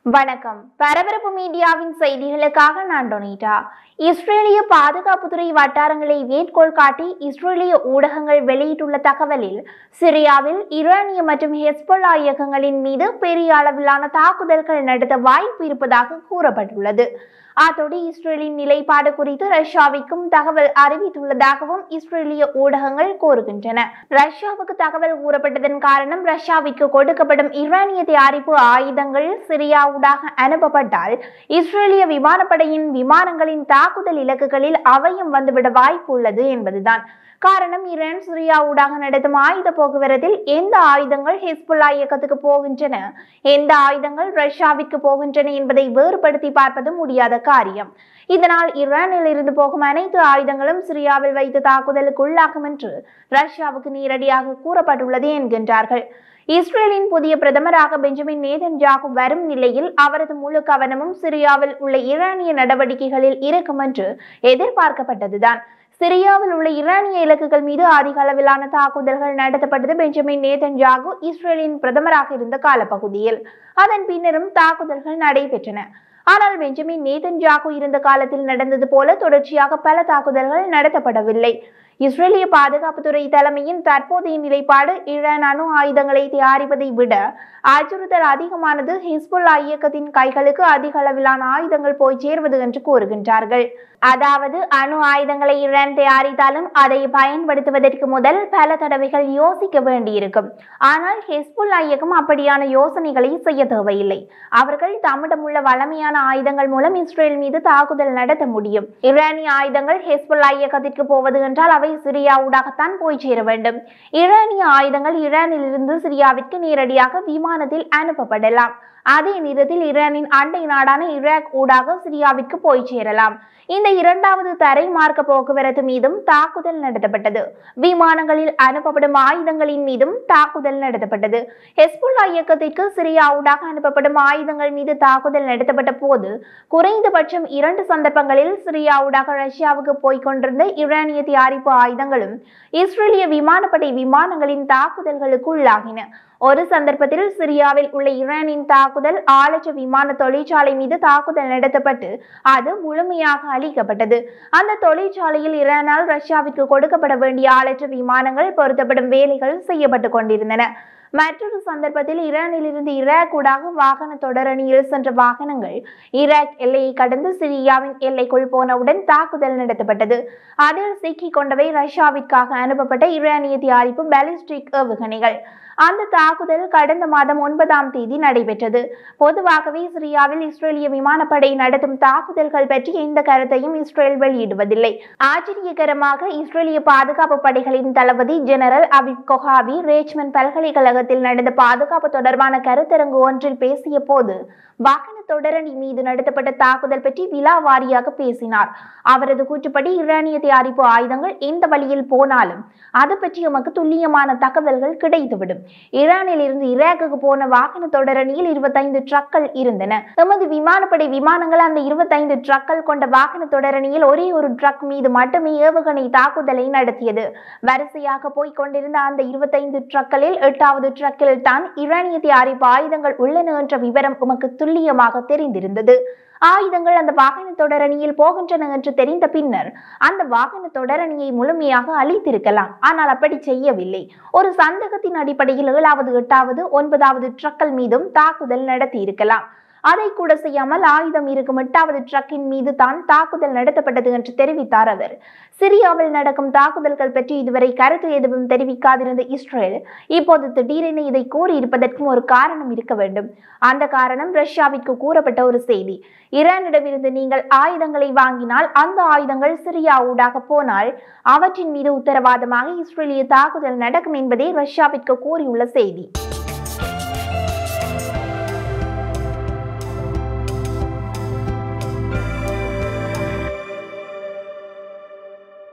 வணக்கம் பரபரப்பு மீடியாவின் செய்திகளுக்காக நான் டொனிட்டா இஸ்ரேலிய பாதுகாப்புத்துறை வட்டாரங்களை மேற்கோள் காட்டி இஸ்ரேலிய ஊடகங்கள் வெளியிட்டுள்ள தகவலில் சிரியாவில் ஈரானிய மற்றும் ஹெஸ்பொல்லா இயக்கங்களின் மீது பெரிய அளவிலான தாக்குதல்கள் நடத்த வாய்ப்பு இருப்பதாக கூறப்பட்டுள்ளது அத்தோடு இஸ்ரேலின் நிலைப்பாடு குறித்து ரஷ்யாவிற்கும் தகவல் அறிவித்துள்ளதாகவும் இஸ்ரேலிய ஊடகங்கள் கூறுகின்றன ரஷ்யாவுக்கு தகவல் கூறப்பட்டதன் காரணம் ரஷ்யாவிற்கு கொடுக்கப்படும் ஈரானிய தயாரிப்பு ஆயுதங்கள் சிரியாவுடாக அனுப்பப்பட்டால் இஸ்ரேலிய விமானப்படையின் விமானங்களின் தாக்குதல் இலக்குகளில் அவையும் வந்துவிட வாய்ப்பு உள்ளது என்பதுதான் காரணம் ஈரான் சிரியாவுடாக நடத்தும் ஆயுத போக்குவரத்தில் எந்த ஆயுதங்கள் ஹிஸ்புல்லா இயக்கத்துக்கு போகின்றன எந்த ஆயுதங்கள் ரஷ்யாவிற்கு போகின்றன என்பதை வேறுபடுத்தி பார்ப்பது முடியாத காரியம் இதனால் ஈரானில் இருந்து போகும் அனைத்து ஆயுதங்களும் சிரியாவில் வைத்து தாக்குதலுக்கு உள்ளாகும் என்று ரஷ்யாவுக்கு நேரடியாக கூறப்பட்டுள்ளது என்கின்றார்கள் இஸ்ரேலின் புதிய பிரதமராக பெஞ்சமின் நேதன்யாகு வரும் நிலையில் அவரது முழு கவனமும் சிரியாவில் உள்ள ஈரானிய நடவடிக்கைகளில் இருக்கும் என்று எதிர்பார்க்கப்பட்டதுதான் சிரியாவில் உள்ள ஈரானிய இலக்குகள் மீது அதிக அளவிலான தாக்குதல்கள் நடத்தப்பட்டது பெஞ்சமின் நேதன்யாகு இஸ்ரேலின் பிரதமராக இருந்த காலப்பகுதியில் அதன் பின்னரும் தாக்குதல்கள் நடைபெற்றன ஆனால் பெஞ்சமின் நேதன்யாகு இருந்த காலத்தில் நடந்தது போல தொடர்ச்சியாக பல தாக்குதல்கள் நடத்தப்படவில்லை இஸ்ரேலிய பாதுகாப்புத்துறை தலைமையின் தற்போதைய நிலைப்பாடு ஈரான் அணு ஆயுதங்களை தயாரிப்பதை விட அச்சுறுத்தல் அதிகமானது ஹிஸ்புல்லா இயக்கத்தின் கைகளுக்கு அதிக அளவிலான ஆயுதங்கள் போய் சேர்வது என்று கூறுகின்றார்கள் அதாவது அணு ஆயுதங்களை ஈரான் தயாரித்தாலும் அதை பயன்படுத்துவதற்கு முதல் பல தடவைகள் யோசிக்க வேண்டியிருக்கும் ஆனால் ஹெஸ்புல்லா இயக்கம் அப்படியான யோசனைகளை செய்ய தேவையில்லை அவர்கள் தம்மிடம் உள்ள வளமையான ஆயுதங்கள் மூலம் இஸ்ரேல் மீது தாக்குதல் நடத்த முடியும் ஈரானிய ஆயுதங்கள் ஹெஸ்புல்லா இயக்கத்திற்கு போவது என்றால் அவை சிரியாவுடாகத்தான் போய் சேர வேண்டும் ஈரானிய ஆயுதங்கள் ஈரானில் இருந்து சிரியாவிற்கு நேரடியாக விமானத்தில் அனுப்பப்படலாம் அதே நேரத்தில் ஈரானின் அண்டை நாடான ஈராக் ஊடாக சிரியாவிற்கு போய் சேரலாம் இந்த இரண்டாவது தரை மார்க்க போக்குவரத்து மீதும் தாக்குதல் நடத்தப்பட்டது விமானங்களில் அனுப்பப்படும் ஆயுதங்களின் மீதும் தாக்குதல் நடத்தப்பட்டது ஹெஸ்புல்லா இயக்கத்திற்கு சிரியா ஊடாக அனுப்பப்படும் ஆயுதங்கள் மீது தாக்குதல் நடத்தப்பட்ட போது குறைந்தபட்சம் இரண்டு சந்தர்ப்பங்களில் சிரியா ஊடாக ரஷ்யாவுக்கு போய்க் கொண்டிருந்த ஈரானிய தயாரிப்பு ஆயுதங்களும் இஸ்ரேலிய விமானப்படை விமானங்களின் தாக்குதல்களுக்கு உள்ளாகின ஒரு சந்தர்ப்பத்தில் சிரியாவில் உள்ள ஈரானின் தாக்குதல் ஆளற்ற விமான தொழிற்சாலை மீது தாக்குதல் நடத்தப்பட்டு அது முழுமையாக அழிக்கப்பட்டது அந்த தொழிற்சாலையில் ஈரானால் ரஷ்யாவிற்கு கொடுக்கப்பட வேண்டிய ஆளற்ற விமானங்கள் பொருத்தப்படும் வேலைகள் செய்யப்பட்டு கொண்டிருந்தன மற்றொரு சந்தர்ப்பத்தில் ஈரானிலிருந்து ஈராக் ஊடாக வாகன தொடரணியில் சென்ற வாகனங்கள் ஈராக் எல்லையை கடந்து சிரியாவின் எல்லைக்குள் போனவுடன் தாக்குதல் நடத்தப்பட்டது அதில் சிக்கிக் கொண்டவை ரஷ்யாவிற்காக அனுப்பப்பட்ட ஈரானிய தயாரிப்பு பாலிஸ்டிக் ஏவுகணைகள் அந்த தாக்குதல் கடந்த மாதம் ஒன்பதாம் தேதி நடைபெற்றது பொதுவாகவே சிரியாவில் இஸ்ரேலிய விமானப்படை நடத்தும் தாக்குதல்கள் பற்றி எந்த கருத்தையும் இஸ்ரேல் வெளியிடுவதில்லை ஆச்சரியகரமாக இஸ்ரேலிய பாதுகாப்பு படைகளின் தளபதி ஜெனரல் அபிப் கொஹாவி ரேச்மன் பல்கலைக்கழகத்தில் நடந்த பாதுகாப்பு தொடர்பான கருத்தரங்கு ஒன்றில் பேசிய போது வாகன தொடரணி மீது நடத்தப்பட்ட தாக்குதல் பற்றி விழா வாரியாக பேசினார் அவரது கூற்றுப்படி ஈரானிய தயாரிப்பு ஆயுதங்கள் எந்த வழியில் போனாலும் அது பற்றி எமக்கு துல்லியமான தகவல்கள் கிடைத்துவிடும் ஈரானில் இருந்து ஈராக்குக்கு போன வாகன தொடரணியில் இருபத்தைந்து ட்ரக்கள் இருந்தன எமது விமானப்படை விமானங்கள் அந்த இருபத்தைந்து ட்ரக்கள் கொண்ட வாகன தொடரணியில் ஒரே ஒரு ட்ரக் மீது மட்டுமே ஏவுகணை தாக்குதலை நடத்தியது வரிசையாக போய்க் கொண்டிருந்த அந்த இருபத்தைந்து ட்ரக்களில் எட்டாவது ட்ரக்கில் தான் ஈரானிய தயாரிப்பு ஆயுதங்கள் உள்ளன என்ற விவரம் உமக்கு துல்லியமாக தெரிந்திருந்தது ஆயுதங்கள் அந்த வாகன தொடரணியில் போகின்றன என்று தெரிந்த பின்னர் அந்த வாகன தொடரணியை முழுமையாக அழித்திருக்கலாம் ஆனால் அப்படி செய்யவில்லை ஒரு சந்தேகத்தின் அடிப்படையில் ஏழாவது எட்டாவது ஒன்பதாவது ட்ரக்கள் மீதும் தாக்குதல் நடத்தி இருக்கலாம் அதை கூட செய்யாமல் ஆயுதம் இருக்கும் எட்டாவது ட்ரக்கின் மீது தான் தாக்குதல் நடத்தப்பட்டது என்று தெரிவித்தார் அவர் சிரியாவில் நடக்கும் தாக்குதல்கள் பற்றி இதுவரை கருத்து எதுவும் தெரிவிக்காதிருந்த இஸ்ரேல் இப்போது திடீரென இதை கூறியிருப்பதற்கும் ஒரு காரணம் இருக்க வேண்டும் அந்த காரணம் ரஷ்யாவிற்கு கூறப்பட்ட ஒரு செய்தி ஈரானிடமிருந்து நீங்கள் ஆயுதங்களை வாங்கினால் அந்த ஆயுதங்கள் சிரியா ஊடாக போனால் அவற்றின் மீது உத்தரவாதமாக இஸ்ரேலிய தாக்குதல் நடக்கும் என்பதே ரஷ்யாவிற்கு கூறியுள்ள செய்தி